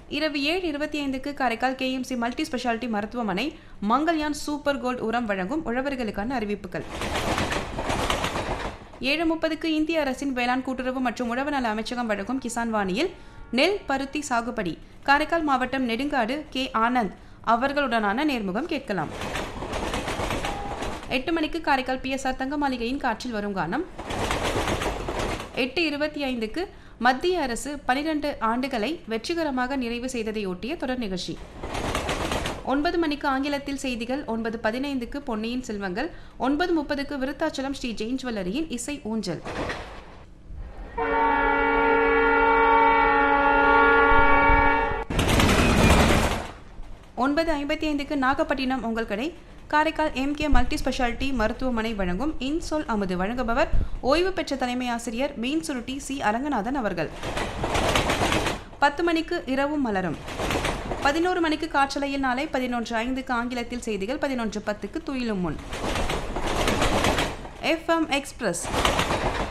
இரவு ஏழு இருபத்தி ஐந்துக்கு காரைக்கால் கேஎம்சி மல்டி ஸ்பெஷாலிட்டி மருத்துவமனை மங்கல்யான் சூப்பர் கோல்ட் உரம் வழங்கும் உழவர்களுக்கான அறிவிப்புகள் ஏழு முப்பதுக்கு இந்திய அரசின் வேளாண் கூட்டுறவு மற்றும் உழவு நல அமைச்சகம் வழங்கும் கிசான் வாணியில் நெல் பருத்தி சாகுபடி காரைக்கால் மாவட்டம் நெடுங்காடு கே ஆனந்த் அவர்களுடனான நேர்முகம் கேட்கலாம் எட்டு மணிக்கு காரைக்கால் பிஎஸ்ஆர் தங்க மாளிகையின் காற்றில் வரும் கானம் எட்டு இருபத்தி ஐந்துக்கு மத்திய அரசு பனிரெண்டு ஆண்டுகளை வெற்றிகரமாக நிறைவு செய்ததையொட்டிய தொடர் நிகழ்ச்சி ஒன்பது மணிக்கு ஆங்கிலத்தில் செய்திகள் ஒன்பது பதினைந்துக்கு பொன்னியின் செல்வங்கள் ஒன்பது முப்பதுக்கு விருத்தாச்சலம் ஸ்ரீ ஜெயின் ஜுவல்லரியின் இசை ஊஞ்சல் ஒன்பது ஐம்பத்தி ஐந்துக்கு நாகப்பட்டினம் உங்கள் கடை காரைக்கால் எம்கே மல்டி ஸ்பெஷாலிட்டி மருத்துவமனை வழங்கும் இன்சொல் அமுது வழங்குபவர் ஓய்வு பெற்ற தலைமை ஆசிரியர் மீன் சுருட்டி சி அரங்கநாதன் அவர்கள் பத்து மணிக்கு இரவும் மலரும் பதினோரு மணிக்கு காற்றலையில் நாளை பதினொன்று ஐந்துக்கு ஆங்கிலத்தில் செய்திகள் பதினொன்று பத்துக்கு துயிலும் முன் எஃப்எம் எக்ஸ்பிரஸ்